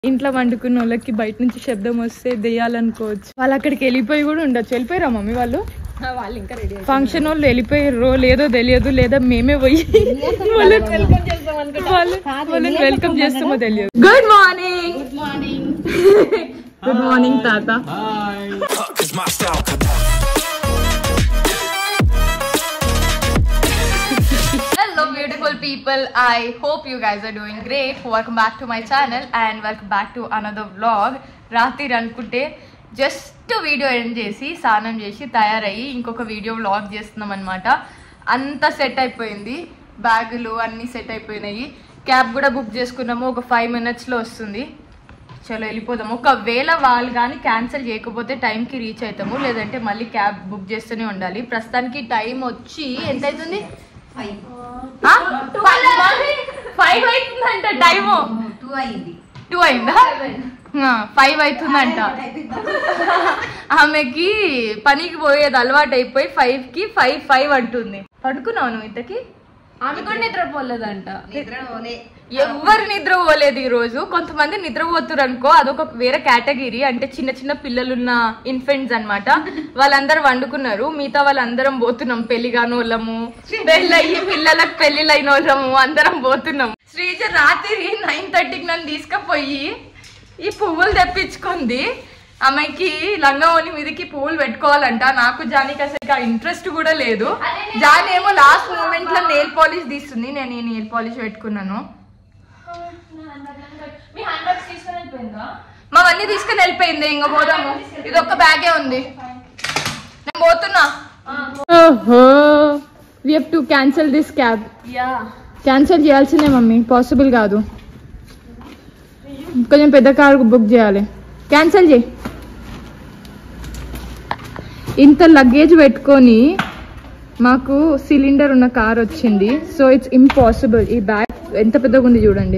ఇంట్లో వండుకున్న వాళ్ళకి బయట నుంచి శబ్దం వస్తే దెయ్యాలనుకోవచ్చు వాళ్ళు అక్కడికి వెళ్ళిపోయి కూడా ఉండొచ్చు వెళ్ళిపోయారా మమ్మీ వాళ్ళు వాళ్ళు ఇంకా రెడీ ఫంక్షన్ వాళ్ళు వెళ్ళిపోయారో లేదో తెలియదు లేదా మేమే పోయి వాళ్ళని వెల్కమ్ చేస్తాం వాళ్ళని వెల్కమ్ చేస్తామో తెలియదు good morning good morning good morning తాత Cause my style Hello, beautiful people. I hope you guys are doing great. Welcome back to my channel and welcome back to another vlog. రాత్రి అనుకుంటే just video end చేసి స్నానం చేసి తయారయ్యి ఇంకొక video vlog చేస్తున్నాం అనమాట అంత సెట్ అయిపోయింది బ్యాగులు అన్నీ సెట్ అయిపోయినాయి క్యాబ్ కూడా బుక్ చేసుకున్నాము ఒక ఫైవ్ మినిట్స్లో వస్తుంది చలో వెళ్ళిపోదాం ఒకవేళ వాళ్ళు కానీ క్యాన్సిల్ చేయకపోతే టైంకి రీచ్ అవుతాము లేదంటే మళ్ళీ క్యాబ్ బుక్ చేస్తూనే ఉండాలి ప్రస్తుతానికి టైం వచ్చి ఎంత అవుతుంది ఫైవ్ అవుతుందంట టైము టూ అయిందా ఫైవ్ అవుతుందంట ఆమెకి పనికి పోయేది అలవాటు అయిపోయి ఫైవ్ కి ఫైవ్ ఫైవ్ అంటుంది పడుకున్నావు నువ్వు ఇంతకి ఆమె కూడా నిద్రపోలేదంట ఎవ్వరు నిద్రపోలేదు ఈ రోజు కొంతమంది నిద్రపోతురు అనుకో అదొక వేరే కేటగిరీ అంటే చిన్న చిన్న పిల్లలున్న ఇన్ఫెంట్స్ అన్నమాట వాళ్ళందరూ వండుకున్నారు మిగతా వాళ్ళందరం పోతున్నాం పెళ్లి కాని వాళ్ళము పెళ్ళయ్యి పిల్లలకు పెళ్లిళ్ళైన వాళ్ళము అందరం పోతున్నాం శ్రీజ రాత్రి నైన్ థర్టీకి నన్ను తీసుకుపోయి ఈ పువ్వులు తెప్పించుకుంది ఆమెకి లంగావోని మీదకి పువ్వులు పెట్టుకోవాలంట నాకు జానికి అసలు ఇంట్రెస్ట్ కూడా లేదు జాన్ ఏమో లాస్ట్ మూమెంట్ లో నెయిల్ పాలిష్ తీస్తుంది నేను ఈ నెయిల్ పాలిష్ పెట్టుకున్నాను మావన్నీ తీసుకుని వెళ్ళిపోయింది ఇంక పోదాము ఇది ఒక్క బ్యాగే ఉంది నేను పోతున్నా ఓహో we have to cancel this cab cancel చేయాల్సిందే మమ్మీ పాసిబుల్ కాదు కొంచెం పెద్ద కార్ బుక్ చేయాలి క్యాన్సిల్ చేయి ఇంత లగేజ్ పెట్టుకొని మాకు సిలిండర్ ఉన్న కార్ వచ్చింది సో ఇట్స్ ఇంపాసిబుల్ ఈ బ్యాగ్ ఎంత పెద్దగా ఉంది చూడండి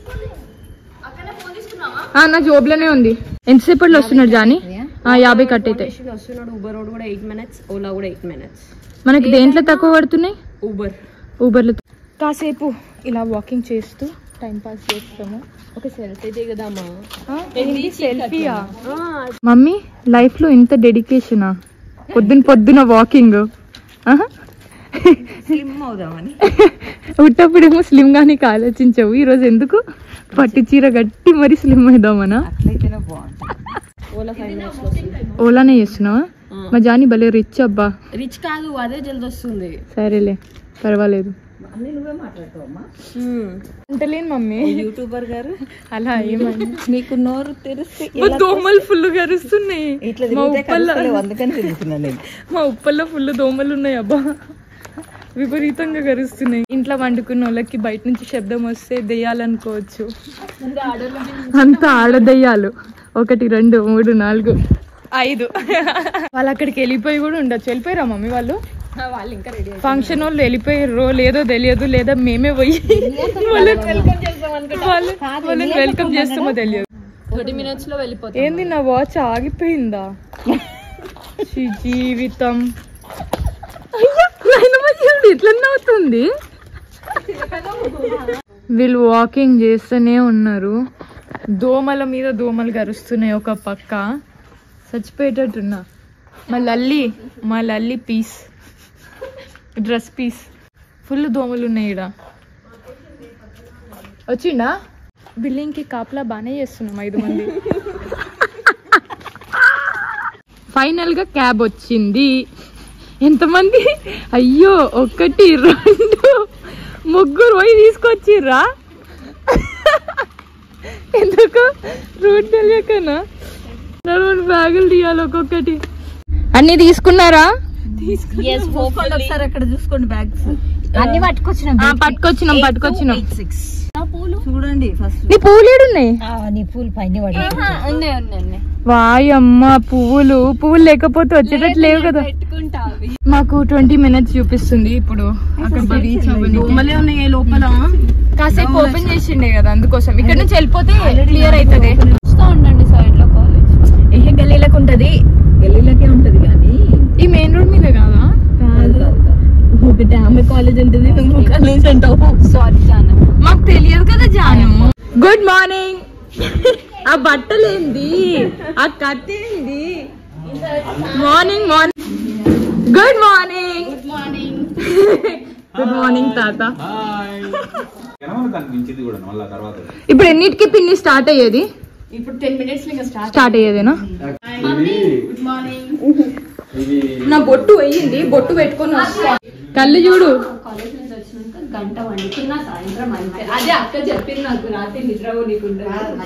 ఆ, నా జోబులోనే ఉంది ఎంతసేపట్లో వస్తున్నాడు జానీ ఆ, యాభై కట్ అయితే వస్తున్నాడు ఊబర్ రోడ్ కూడా ఎయిట్ మినిట్స్ ఓలా కూడా ఎయిట్ మినిట్స్ మనకి దేంట్లో తక్కువ పడుతున్నాయి ఊబర్ ఊబర్లో కాసేపు ఇలా వాకింగ్ చేస్తూ టైం పాస్ చేస్తాము ఒక సెల్ఫీ దిగదామా సెల్ఫీయా మమ్మీ లైఫ్ లో ఇంత డెడికేషనా పొద్దున పొద్దున వాకింగ్ స్లిమ్ అవుదామని ఉట్టప్పుడేమో స్లిమ్ గానీ ఆలోచించవు ఈ రోజు ఎందుకు పట్టు చీర గట్టి మరి స్లిమ్ అవుదామనా అట్లయితేనే బాగుంటుంది ఓలా ఫైవ్ మినిట్స్ వస్తుంది ఓలానే చేస్తున్నావా మా జానీ భలే రిచ్ అబ్బా రిచ్ కాదు అదే జల్ది వస్తుంది సరేలే పర్వాలేదు అన్ని నువ్వే మాట్లాడుతావమ్మా అంటలేను మమ్మీ యూట్యూబర్ గారు అలా ఏమన్నా నీకు నోరు తెరిస్తే దోమలు ఫుల్ గరుస్తున్నాయి ఇట్లా మా తిరిగితే ఉప్పల్లో కలుస్తలేవు, అందుకని తిరుగుతున్నాను నేను మా ఉప్పల్లో ఫుల్ దోమలు ఉన్నాయి అబ్బా విపరీతంగా గరుస్తున్నాయి ఇంట్లో వండుకున్న వాళ్ళకి బయట నుంచి శబ్దం వస్తే దెయ్యాలనుకోవచ్చు అంత ఆడదెయ్యాలు ఒకటి రెండు మూడు నాలుగు ఐదు వాళ్ళు అక్కడికి వెళ్ళిపోయి కూడా ఉండొచ్చు వెళ్ళిపోయారా మమ్మీ వాళ్ళు వాళ్ళు ఇంకా రెడీ ఫంక్షన్ వాళ్ళు వెళ్ళిపోయారో లేదో తెలియదు లేదా మేమే పోయి వాళ్ళని వెల్కమ్ వాళ్ళని వాళ్ళని వెల్కమ్ చేస్తామో తెలియదు థర్టీ మినిట్స్ లో వెళ్ళిపోతాం ఏంది నా వాచ్ ఆగిపోయిందా ఛీ, జీవితం అయ్యో, నాయనమ్మ చూడు ఇట్లా అవుతుంది వీళ్ళు వాకింగ్ చేస్తూనే ఉన్నారు దోమల మీద దోమలు గరుస్తున్నాయి ఒక పక్క చచ్చిపోయేటట్టున్నా మా లల్లి మా Lalli piece dress piece full దోమలు ఉన్నాయి ఇక్కడ వచ్చిండా బిల్డింగ్ కి కాపలా బాగానే చేస్తున్నాం ఐదు మంది ఫైనల్ గా క్యాబ్ వచ్చింది ఎంతమంది అయ్యో ఒకటి రెండు ముగ్గురు పోయి తీసుకొచ్చిర్రా ఎందుకు రూట్ తెలియకనా రెండు బ్యాగులు తీయాలి ఒక్కొక్కటి అన్ని తీసుకున్నారా ఒకసారి అక్కడ చూసుకోండి బ్యాగ్స్ అన్ని పట్టుకొచ్చినాం ఆ, పట్టుకొచ్చినాం పట్టుకొచ్చినాం సిక్స్ చూడండి ఫస్ట్ నీ పూలు ఏడున్నాయి నీ పూలు పైన ఉన్నాయి ఉన్నాయి ఉన్నాయి వాయమ్మ పువ్వులు పువ్వులు లేకపోతే వచ్చేటట్టు లేవు కదా పెట్టుకుంటా మాకు ట్వంటీ మినిట్స్ చూపిస్తుంది ఇప్పుడు అక్కడికి రీచ్ అవ్వని దోమలే ఉన్నాయి లోపల కాసేపు ఓపెన్ చేసిండే కదా అందుకోసం ఇక్కడ నుంచి వెళ్ళిపోతే క్లియర్ అవుతుంది చూస్తూ ఉండండి సైడ్ లో కాలేజ్ ఏ గల్లీలకు ఉంటది గల్లీలకే ఉంటది కానీ ఈ మెయిన్ రోడ్ మీద కాదా కాదు ఒకటి ఆమె కాలేజ్ ఉంటుంది నువ్వు కాలేజ్ అంటావు సారీ జాను మాకు తెలియదు కదా జాను గుడ్ మార్నింగ్ ఆ బట్టలేంది ఆ కథ ఏంది morning morning good morning good morning good morning తాత కనిపించింది కూడా మళ్ళా తర్వాత ఇప్పుడు ఎన్నిటికి పిన్ని స్టార్ట్ అయ్యేది ఇప్పుడు టెన్ మినిట్స్ ఇంకా స్టార్ట్ స్టార్ట్ అయ్యేదేనా గుడ్ మార్నింగ్ నా బొట్టు అయ్యింది బొట్టు పెట్టుకొని వస్తా కళ్ళు చూడు కాలేజ్ నుంచి వచ్చినాక గంట వండుకున్నా సాయంత్రం అంతే అదే అక్క చెప్పింది నాకు రాత్రి నిద్ర నీకుండా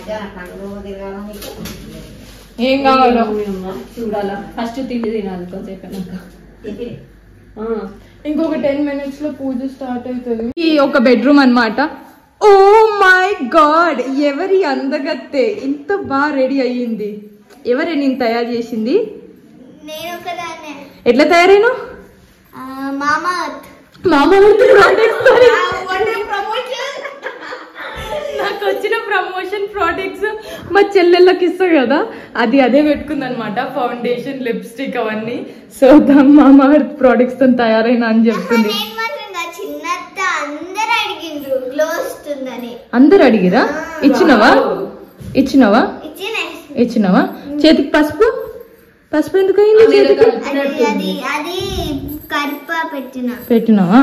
ఏం కావాలో చూడాలా ఫస్ట్ తిండి తినాలి కొంచెం ఇంకొక టెన్ మినిట్స్ లో పూజ స్టార్ట్ అవుతుంది ఈ ఒక బెడ్రూమ్ అన్నమాట ఓ మై గాడ్ ఎవరి అందగత్తే ఇంత బాగా రెడీ అయ్యింది ఎవరే నేను తయారు చేసింది నేను ఒకదాన్నే ఎట్లా తయారైనా మామా మామ నాకు వచ్చిన ప్రమోషన్ ప్రోడక్ట్స్ మా చెల్లెళ్ళకి ఇస్తా కదా అది అదే పెట్టుకుంది అనమాట ఫౌండేషన్ లిప్స్టిక్ అవన్నీ సో దాని మామ ప్రోడక్ట్స్ తో తయారైనా అని చెప్తుంది నేను మాత్రం కాదు, చిన్నత్త అందరు అడిగిండ్రు గ్లో వస్తుందని అందరు అడిగిరా ఇచ్చినవా ఇచ్చినవా ఇచ్చిన ఇచ్చినవా చేతికి పసుపు పసుపు ఎందుకు అయింది చేతికి అది అది అది కరిప పెట్టిన పెట్టినావా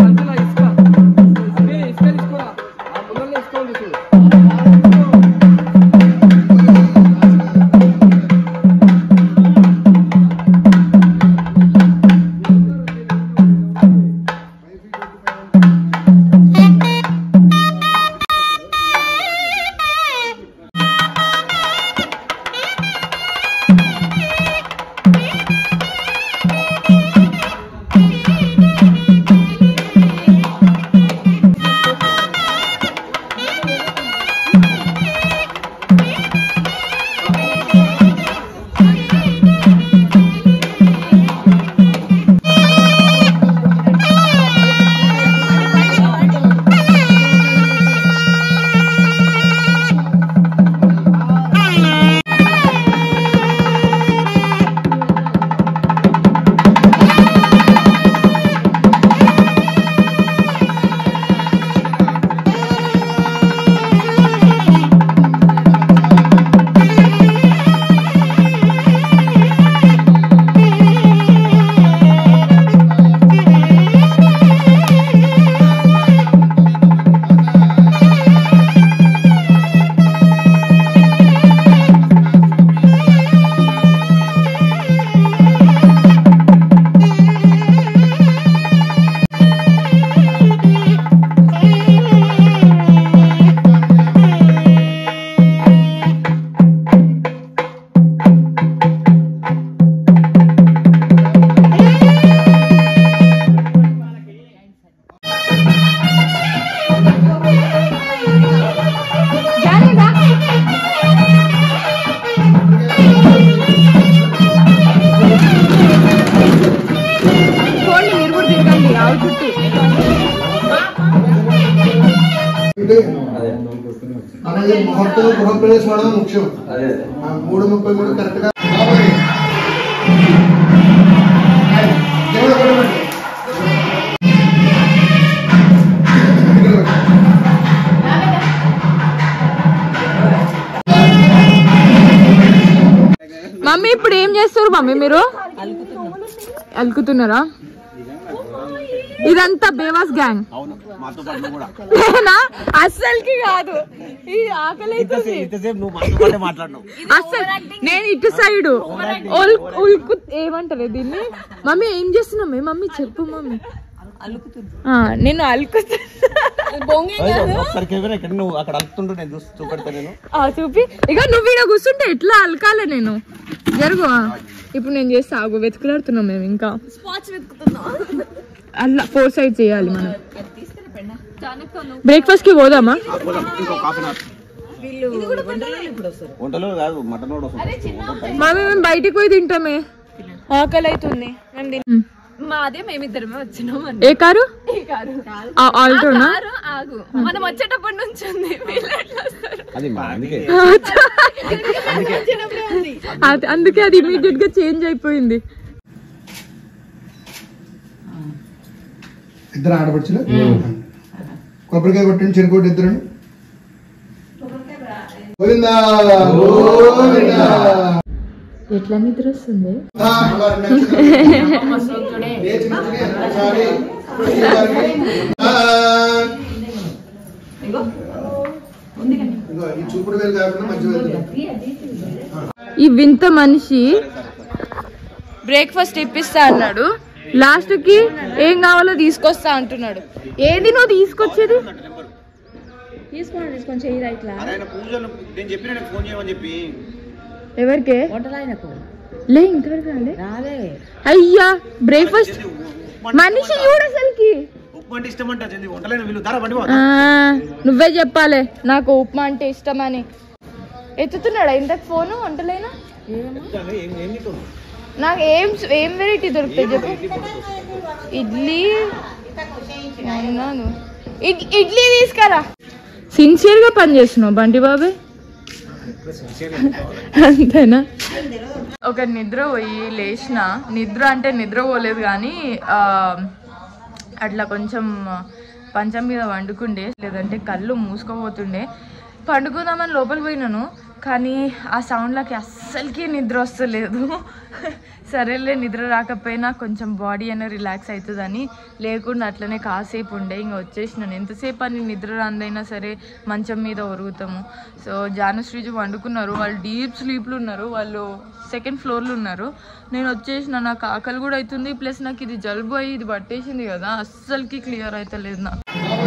చూడండి మీరు కూడా తిరగండి ఆవు చుట్టూ అలాగే ముహూర్తం గృహప్రవేశం అవడం ముఖ్యం ఆ మూడు ముప్పై మూడు కరెక్ట్ గా దేవుడు ఒకడు పెట్టు. ఇక్కడ పెట్టు. మమ్మీ ఇప్పుడు ఏం చేస్తారు మమ్మీ మీరు అలుకుతున్నారా ఇదంతా బేవాస్ గ్యాంగ్ నేనా అస్సలకి కాదు ఈ ఆకలి అవుతుంది అస్సలు నేను ఇటు సైడ్ ఉల్కు ఏమంటారు దీన్ని మమ్మీ ఏం చేస్తున్నావు మే? మమ్మీ చెప్పు మమ్మీ ఆ, నేను అలుకుతున్నా ఒకసారి కెమెరా ఇక్కడ నువ్వు అక్కడ అలుపుతుంటూ నేను చూసి చూపెడతా నేను ఆ, చూపి ఇక నువ్వు ఈడ కూర్చుంటే ఎట్లా అలకాలి నేను జరుగు ఆ. ఇప్పుడు నేను చేస్తా ఆగు వెతుకులాడుతున్నాం మేము ఇంకా అలా ఫోర్ సైడ్ చేయాలి మనం బ్రేక్ఫాస్ట్ కి పోదామా ఇంకో హాఫ్ అన్ అవర్ వంటలు కాదు మటన్ కూడా వస్తుంది మమ్మీ మేము బయటికి పోయి తింటామే ఆకలి అవుతుంది మేము తిన్- మాదే మేమిద్దరమే వచ్చినాం అని ఏ కారు ఆ- ఆల్టోనా కారు ఆగు మనం వచ్చేటప్పటి నుంచి ఉంది వీళ్ళు ఎట్లా వస్తారు? అది మా అందుకే అది అందుకే అది ఇమీడియట్ గా చేంజ్ అయిపోయింది ఇద్దరు ఆడపడుచులు కొబ్బరికాయ కొట్టండి చెరుకోటి ఇద్దరు గోవిందా గోవిందా ఎట్లా నిద్ర వస్తుంది ఆ, అలా నెక్స్ట్. లేచి నిల్చుని ఒకసారి శ్రీవారికి, ఆ. ఇదిగో, ఈ చూపుడు వేలు కాకుండా మధ్య వేలు ఈ వింత మనిషి బ్రేక్ఫాస్ట్ ఇప్పిస్తా అన్నాడు లాస్ట్ కి ఏం కావాలో తీసుకొస్తా అంటున్నాడు ఏది నువ్వు తీసుకొచ్చేది తీసుకోండి తీసుకొని చెయ్యి ఇట్లా ఆయన పూజలు నేను చెప్పిన నీకు ఫోన్ చేయమని చెప్పి ఎవరికే వంటలాయనకు లే ఇంతవరకు రాలే రాలే అయ్యా బ్రేక్ఫాస్ట్ మనిషి చూడు అసలుకి ఉప్మా అంటే ఇష్టం అంట చెంది వంటలైన వీళ్ళు ధర బండి ఆ, నువ్వే చెప్పాలి నాకు ఉప్మా అంటే ఇష్టమని ఎత్తుతున్నాడా ఇంతకు ఫోను వంటలేనా ఏం ఏం నీకు నాకు ఏం ఏం వెరైటీ దొరుకుతాయి చెప్పు ఇడ్లీ అవునాను. ఇడ్- ఇడ్లీ తీసుకురా సిన్సియర్ గా పని చేస్తున్నావు బంటి బాబాయ్ అంతేనా ఒక నిద్ర పోయి లేచిన నిద్ర అంటే నిద్ర పోలేదు కానీ ఆ, అట్లా కొంచెం పంచం మీద వండుకుండే లేదంటే కళ్ళు మూసుకోపోతుండే పండుకుందామని లోపల పోయినాను కానీ ఆ సౌండ్లకి అస్సలకి నిద్ర వస్తలేదు సరేలే నిద్ర రాకపోయినా కొంచెం బాడీ అయినా రిలాక్స్ అవుతుందని లేకుండా అట్లనే కాసేపు ఉండే ఇంకా వచ్చేసినాను ఎంతసేపు అని నిద్ర రాందైనా సరే మంచం మీద ఒరుగుతాము సో జానుశ్రీజు వండుకున్నారు వాళ్ళు డీప్ స్లీప్లు ఉన్నారు వాళ్ళు సెకండ్ ఫ్లోర్లో ఉన్నారు నేను వచ్చేసిన నాకు ఆకలి కూడా అవుతుంది ప్లస్ నాకు ఇది జలుబు అయ్యి ఇది పట్టేసింది కదా అస్సలకి క్లియర్ అయితే లేదు నాకు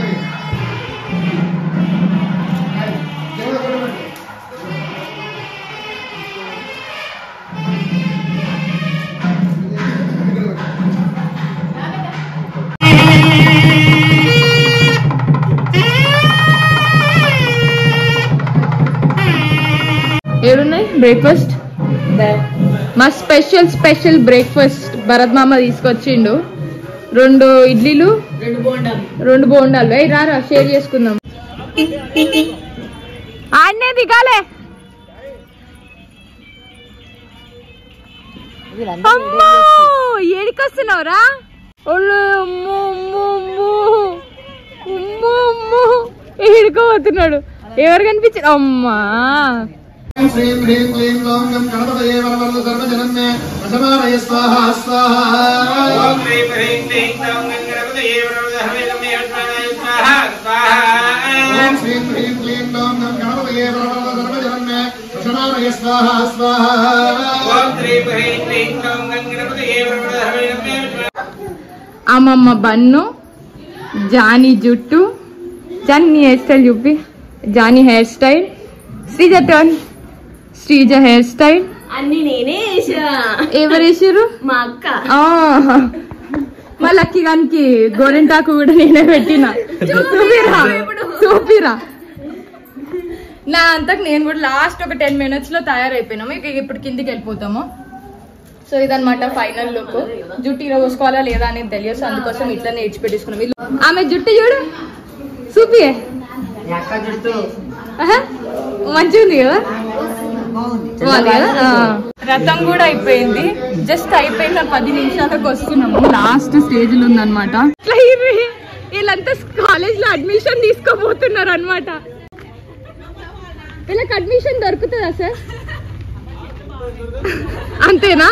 ఏడున్నాయి బ్రేక్ఫాస్ట్ మా స్పెషల్ స్పెషల్ బ్రేక్ఫాస్ట్ భరత్ మామ తీసుకొచ్చిండు రెండు ఇడ్లీలు రెండు బోండాలు అయ్యి రారా షేర్ చేసుకుందాం ఆడనే దిగాలే అమ్మో ఏడికొస్తున్నావురా ఒళ్ళు అమ్మో అమ్మో అమ్మో అమ్మో అమ్మో ఏడుకోబోతున్నాడు ఎవరు కనిపించారు అమ్మా శ్రీం హ్రీం క్లీం ఓం గం గణపతయే వరవరద సర్వజనన్మే ప్రసమానయ స్వాహ స్వాహ ఓం శ్రీం హ్రీం క్లీం ఓం గం గణపతయే వరవరద సర్వజనన్మే ప్రసమానయ స్వాహ స్వాహ అమ్మమ్మ బన్ను జానీ జుట్టు జానీ హెయిర్ స్టైల్ చూపి Johnny hair style Sreeja turn Sreeja hair style అన్ని నేనే వేసా ఎవరు వేసారు మా అక్క మా లక్కీ గానికి గోరెంటాకు కూడా నేనే పెట్టిన చూపిరా చూపిరా నా అంతకు నేను కూడా లాస్ట్ ఒక టెన్ మినిట్స్ లో తయారైపోయినాము ఇక ఇప్పుడు కిందికి వెళ్ళిపోతాము సో ఇదన్నమాట ఫైనల్ లుక్ జుట్టు ఇలా పోసుకోవాలా లేదా అనేది తెలియదు సో అందుకోసం ఇట్లా నేర్చి పెట్టేసుకున్నాం వీళ్ళు- ఆమె జుట్టు చూడు చూపి మంచిగా ఉంది కదా బాగుంది కదా ఆ. రథం కూడా అయిపోయింది జస్ట్ అయిపోయిన పది నిమిషాలకు వస్తున్నాము లాస్ట్ స్టేజ్ లో ఉందన్నమాట ఇట్లా వీరు- వీళ్ళంతా కాలేజ్ లో అడ్మిషన్ తీసుకోబోతున్నారు అనమాట వీళ్ళకి అడ్మిషన్ దొరుకుతుందా సార్ అంతేనా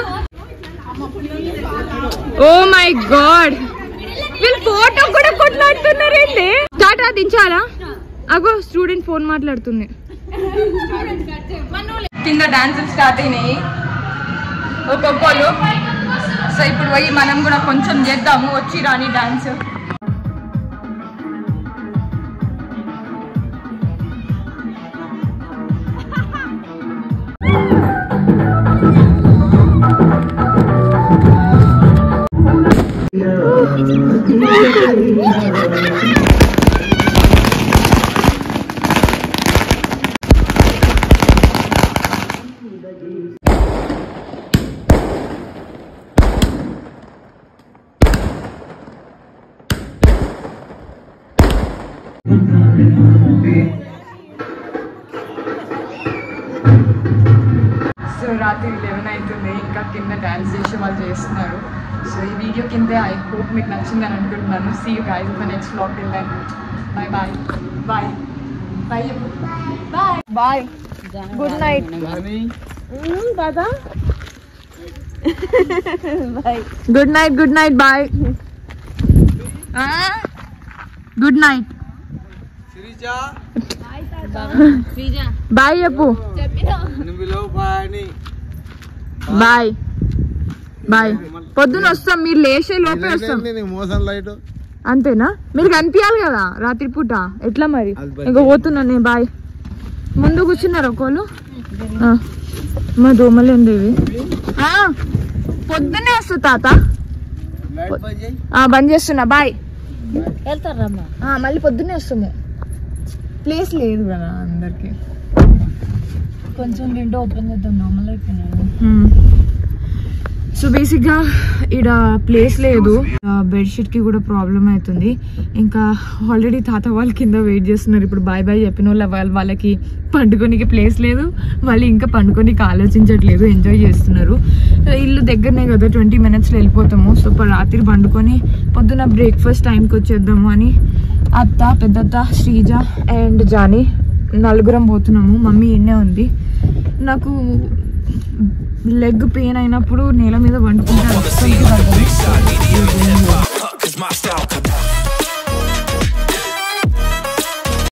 ఓ మై గాడ్ వీళ్ళు ఫోటో కూడా కొట్లాడుతున్నారు ఏంటి స్టార్ట్ దించాలా అగో స్టూడెంట్ ఫోన్ మాట్లాడుతుంది కింద డాన్సులు స్టార్ట్ అయినాయి ఒక్కొక్కరు సో ఇప్పుడు పోయి మనం కూడా కొంచెం చేద్దాము వచ్చి రాని డాన్స్ సో రాత్రి లెవెన్ అవుతుంది ఇంకా కింద డాన్స్ చేసే వాళ్ళు చేస్తున్నారు సో ఈ వీడియో కింద ఐ హోప్ మీకు నచ్చిందని అనుకుంటున్నాను see you guys the next blog till then bye bye bye bye bye bye good night good night good night bye good night bye చెప్పు బాయ్ బాయ్ పొద్దున వస్తాం మీరు లేచే లోపే వస్తాం మోసం లైట్ అంతేనా మీరు కనిపించాలి కదా రాత్రి పూట ఎట్లా మరి ఇంకా పోతున్నా నేను బాయ్ ముందు కూర్చున్నారు ఒకళ్ళు ఆ. మా దోమలు ఉండేవి ఆ, పొద్దున్నే వస్తా తాత ఆ, బంద్ చేస్తున్నా బాయ్ ఆ, మళ్ళీ పొద్దున్నే వస్తాము ప్లేస్ లేదు కదా అందరికి కొంచెం విండో ఓపెన్ చేద్దాం నార్మల్ అయిపోయినాయి సో బేసిక్గా ఈడ ప్లేస్ లేదు బెడ్షీట్ కి కూడా ప్రాబ్లం అవుతుంది ఇంకా ఆల్రెడీ తాత వాళ్ళు కింద వెయిట్ చేస్తున్నారు ఇప్పుడు బాయ్ బాయ్ చెప్పిన వాళ్ళ వాళ్ళ వాళ్ళకి పండుకోనికి ప్లేస్ లేదు వాళ్ళు ఇంకా పండుకోనికి ఆలోచించట్లేదు ఎంజాయ్ చేస్తున్నారు సో ఇల్లు దగ్గరనే కదా ట్వంటీ మినిట్స్లో వెళ్ళిపోతాము సో ఇప్పుడు రాత్రి పండుకొని పొద్దున బ్రేక్ఫాస్ట్ టైంకి వచ్చేద్దాము అని అత్త పెద్దత్త శ్రీజ అండ్ జానీ నలుగురం పోతున్నాము మమ్మీ ఇన్నే ఉంది నాకు లెగ్ పెయిన్ అయినప్పుడు నేల మీద వండుకుంటాను